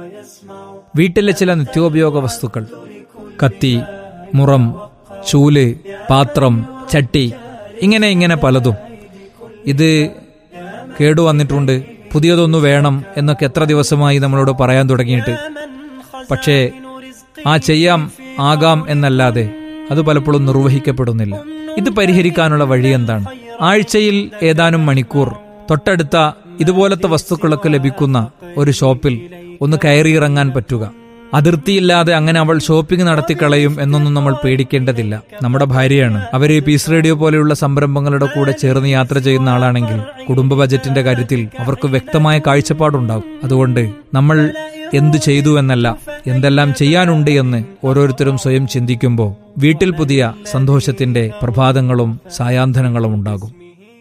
വീട്ടിലെ ചില നിത്യോപയോഗ വസ്തുക്കൾ കത്തി മുറം ചൂല് പാത്രം ചട്ടി ഇങ്ങനെ ഇങ്ങനെ പലതും ഇത് കേടുവന്നിട്ടുണ്ട് പുതിയതൊന്നു വേണം എന്നൊക്കെ എത്ര ദിവസമായി നമ്മളോട് പറയാൻ തുടങ്ങിയിട്ട് പക്ഷേ ആ ചെയ്യാം ആകാം എന്നല്ലാതെ അത് പലപ്പോഴും നിർവഹിക്കപ്പെടുന്നില്ല ഇത് പരിഹരിക്കാനുള്ള വഴി എന്താണ് ആഴ്ചയിൽ ഏതാനും മണിക്കൂർ തൊട്ടടുത്ത ഇതുപോലത്തെ വസ്തുക്കളൊക്കെ ലഭിക്കുന്ന ഒരു ഷോപ്പിൽ ഒന്ന് കയറിയിറങ്ങാൻ പറ്റുക അതിർത്തിയില്ലാതെ അങ്ങനെ അവൾ ഷോപ്പിംഗ് നടത്തിക്കളയും എന്നൊന്നും നമ്മൾ പേടിക്കേണ്ടതില്ല നമ്മുടെ ഭാര്യയാണ് അവര് പീസ് റേഡിയോ പോലെയുള്ള സംരംഭങ്ങളുടെ കൂടെ ചേർന്ന് യാത്ര ചെയ്യുന്ന ആളാണെങ്കിൽ കുടുംബ ബജറ്റിന്റെ കാര്യത്തിൽ അവർക്ക് വ്യക്തമായ കാഴ്ചപ്പാടുണ്ടാകും അതുകൊണ്ട് നമ്മൾ എന്തു ചെയ്തു എന്നല്ല എന്തെല്ലാം ചെയ്യാനുണ്ട് എന്ന് ഓരോരുത്തരും സ്വയം ചിന്തിക്കുമ്പോൾ വീട്ടിൽ പുതിയ സന്തോഷത്തിന്റെ പ്രഭാതങ്ങളും സായാന്തനങ്ങളും ഉണ്ടാകും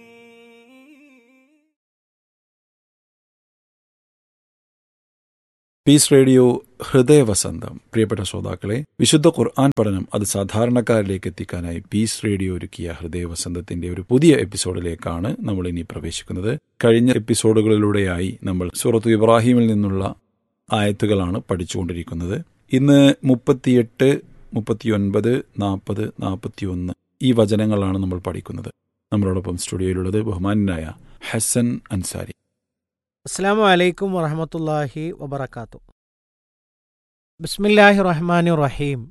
പീസ് റേഡിയോ ഹൃദയവസന്തം പ്രിയപ്പെട്ട ശ്രോതാക്കളെ വിശുദ്ധ ഖുർആൻ പഠനം അത് സാധാരണക്കാരിലേക്ക് എത്തിക്കാനായി പീസ് റേഡിയോ ഒരുക്കിയ ഹൃദയവസന്തത്തിന്റെ ഒരു പുതിയ എപ്പിസോഡിലേക്കാണ് നമ്മൾ ഇനി പ്രവേശിക്കുന്നത് കഴിഞ്ഞ എപ്പിസോഡുകളിലൂടെയായി നമ്മൾ സൂറത്ത് ഇബ്രാഹിമിൽ നിന്നുള്ള ആയത്തുകളാണ് പഠിച്ചുകൊണ്ടിരിക്കുന്നത് ഇന്ന് മുപ്പത്തിയെട്ട് മുപ്പത്തിയൊൻപത് നാൽപ്പത് നാൽപ്പത്തിയൊന്ന് ഈ വചനങ്ങളാണ് നമ്മൾ പഠിക്കുന്നത് നമ്മളോടൊപ്പം സ്റ്റുഡിയോയിലുള്ളത് ബഹുമാനായ ഹസൻ അൻസാരി അസ്സാം വലൈക്കും വറഹമത്തല്ലാഹി വബർക്കാത്തു ബിസ്മില്ലാഹി റഹ്മാനി റഹീം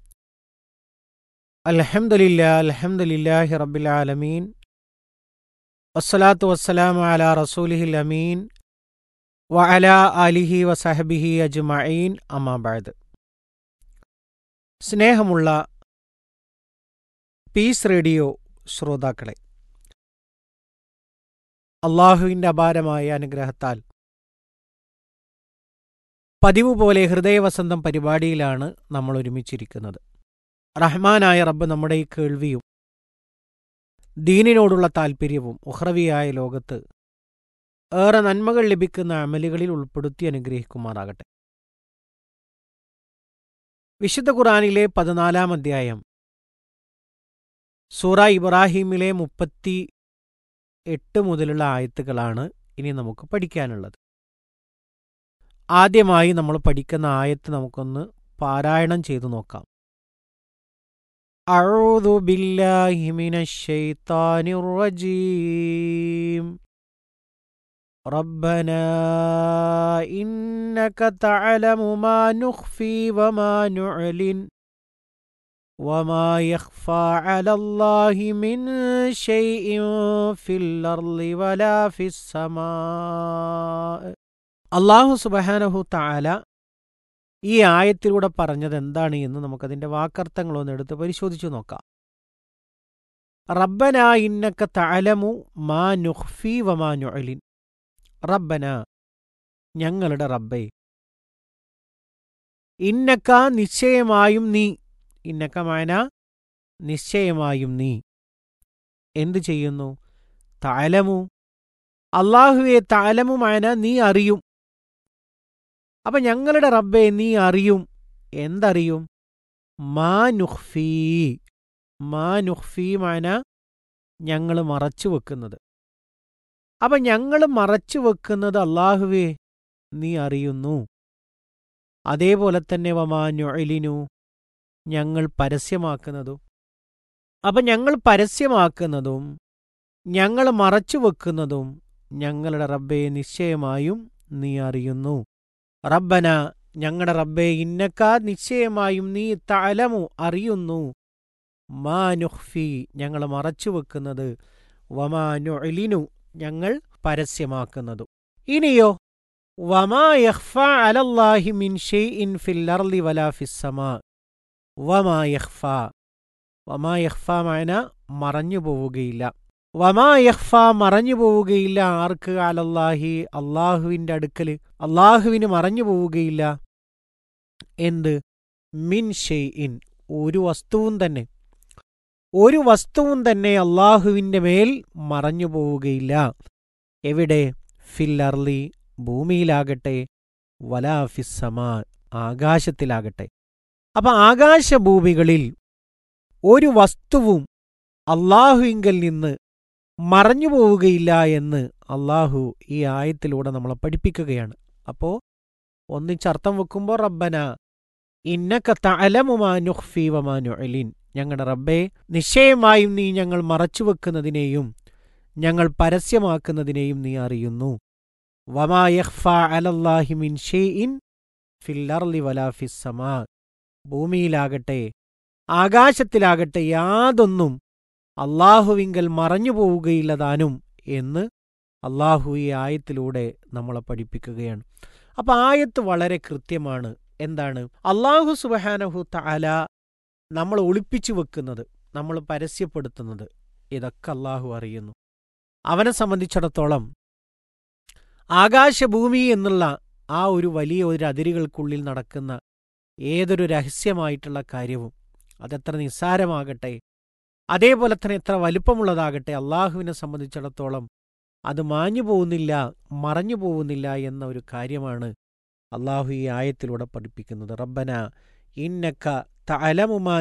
അൽഹംദുലില്ലാ അൽഹംദുലില്ലാഹി റബ്ബിൽ ആലമീൻ വസ്സലാത്തു വസ്സലാമു അലാ റസൂലിഹിൽ അമീൻ വ അലാ ആലിഹി വസഹബിഹി അജ്മഈൻ അമാബാദ് സ്നേഹമുള്ള പീസ് റേഡിയോ ശ്രോതാക്കളെ അള്ളാഹുവിൻ്റെ അപാരമായ അനുഗ്രഹത്താൽ പതിവ് പോലെ ഹൃദയവസന്തം പരിപാടിയിലാണ് നമ്മൾ ഒരുമിച്ചിരിക്കുന്നത് റഹ്മാനായ റബ്ബ് നമ്മുടെ ഈ കേൾവിയും ദീനിനോടുള്ള താൽപ്പര്യവും ഉഹ്രവിയായ ലോകത്ത് ഏറെ നന്മകൾ ലഭിക്കുന്ന അമലുകളിൽ ഉൾപ്പെടുത്തി അനുഗ്രഹിക്കുമാറാകട്ടെ വിശുദ്ധ ഖുറാനിലെ പതിനാലാം അധ്യായം സൂറ ഇബ്രാഹിമിലെ മുപ്പത്തി എട്ട് മുതലുള്ള ആയത്തുകളാണ് ഇനി നമുക്ക് പഠിക്കാനുള്ളത് ആദ്യമായി നമ്മൾ പഠിക്കുന്ന ആയത്ത് നമുക്കൊന്ന് പാരായണം ചെയ്തു നോക്കാം أعوذ بالله من الشيطان الرجيم ربنا إنك تعلم ما نخفي وما نعلن وما يخفى على الله من شيء في الأرض ولا في السماء അള്ളാഹു സുബഹാനഹു താല ഈ ആയത്തിലൂടെ പറഞ്ഞത് എന്താണ് എന്ന് നമുക്കതിൻ്റെ വാക്കർത്ഥങ്ങളൊന്ന് എടുത്ത് പരിശോധിച്ചു നോക്കാം റബ്ബന ഇന്നക്ക തഅലമു മാ നുഖ്ഫി വമാ നുഅലിൻ റബ്ബന ഞങ്ങളുടെ റബ്ബേ ഇന്നക്ക നിശ്ചയമായും നീ ഇന്നക്കമാന നിശ്ചയമായും നീ എന്തു ചെയ്യുന്നു താലമു അള്ളാഹുവെ താലമുമാന നീ അറിയും അപ്പൊ ഞങ്ങളുടെ റബ്ബെ നീ അറിയും എന്തറിയും മാ നുഹ്ഫീ മാ നുഹ്ഫീ മാന ഞങ്ങൾ മറച്ചു വെക്കുന്നത് അപ്പൊ ഞങ്ങൾ മറച്ചു വെക്കുന്നത് അള്ളാഹുവേ നീ അറിയുന്നു അതേപോലെ തന്നെ വമാ നുഅലിനു ഞങ്ങൾ പരസ്യമാക്കുന്നതും അപ്പം ഞങ്ങൾ പരസ്യമാക്കുന്നതും ഞങ്ങൾ മറച്ചു വെക്കുന്നതും ഞങ്ങളുടെ റബ്ബെ നിശ്ചയമായും നീ അറിയുന്നു റബ്ബന ഞങ്ങളുടെ റബ്ബെ ഇന്നക്ക നിശ്ചയമായും നീ തലമു അറിയുന്നു മാ നുഹ്ഫി ഞങ്ങൾ മറച്ചു വെക്കുന്നത് വമാ നുഅലിനു ഞങ്ങൾ പരസ്യമാക്കുന്നതും ഇനിയോ വമാ യഖ്ഫ അലല്ലാഹി മിൻ ഷൈഇൻ ഫിൽ അർളി വലാ ഫിസ്സമാ വമാ യഖ്ഫ വമാ യഖ്ഫ മാന മറഞ്ഞു പോവുകയില്ല വമാ യഖ്ഫ മറഞ്ഞു പോവുകയില്ല ആർക്ക് അലല്ലാഹി അള്ളാഹുവിൻ്റെ അടുക്കല് അള്ളാഹുവിന് മറഞ്ഞു പോവുകയില്ല എന്ത് മിൻ ഷെയ്ഇൻ ഒരു വസ്തുവും തന്നെ ഒരു വസ്തുവും തന്നെ അള്ളാഹുവിൻ്റെ മേൽ മറഞ്ഞു പോവുകയില്ല എവിടെ ഫിൽ അർലി ഭൂമിയിലാകട്ടെ വലാ ഫിസ്സമാ ആകാശത്തിലാകട്ടെ അപ്പൊ ആകാശഭൂമികളിൽ ഒരു വസ്തുവും അള്ളാഹുവിങ്കൽ നിന്ന് മറഞ്ഞു പോവുകയില്ല എന്ന് അള്ളാഹു ഈ ആയത്തിലൂടെ നമ്മളെ പഠിപ്പിക്കുകയാണ് അപ്പോൾ ഒന്നിച്ചർത്ഥം വെക്കുമ്പോൾ റബ്ബന ഇന്നക്ക തലമുമാ നുഹ്ഫി വമാ നുഅലിൻ ഞങ്ങളുടെ റബ്ബെ നിശ്ചയമായും നീ ഞങ്ങൾ മറച്ചു വെക്കുന്നതിനെയും ഞങ്ങൾ പരസ്യമാക്കുന്നതിനെയും നീ അറിയുന്നു വമാ യഖ്ഫ അലല്ലാഹി മിൻ ഷൈഇൻ ഫിൽ അർളി വലാ ഫിസ് സമാ ഭൂമിയിലാകട്ടെ ആകാശത്തിലാകട്ടെ യാതൊന്നും അള്ളാഹുവിങ്കൽ മറഞ്ഞു പോവുകയില്ല താനും എന്ന് അള്ളാഹു ഈ ആയത്തിലൂടെ നമ്മളെ പഠിപ്പിക്കുകയാണ് അപ്പം ആയത്ത് വളരെ കൃത്യമാണ് എന്താണ് അള്ളാഹു സുബഹാനഹു തആല നമ്മൾ ഒളിപ്പിച്ചു വെക്കുന്നത് നമ്മൾ പരസ്യപ്പെടുത്തുന്നത് ഇതൊക്കെ അള്ളാഹു അറിയുന്നു അവനെ സംബന്ധിച്ചിടത്തോളം ആകാശഭൂമി എന്നുള്ള ആ ഒരു വലിയ ഒരു അതിരുകൾക്കുള്ളിൽ നടക്കുന്ന ഏതൊരു രഹസ്യമായിട്ടുള്ള കാര്യവും അതെത്ര നിസ്സാരമാകട്ടെ അതേപോലെ തന്നെ എത്ര വലുപ്പമുള്ളതാകട്ടെ അള്ളാഹുവിനെ സംബന്ധിച്ചിടത്തോളം അത് മാഞ്ഞു പോകുന്നില്ല മറഞ്ഞു പോകുന്നില്ല എന്ന ഒരു കാര്യമാണ് അള്ളാഹു ഈ ആയത്തിലൂടെ പഠിപ്പിക്കുന്നത് റബ്ബന ഇന്നക്ക തഅലമുമാ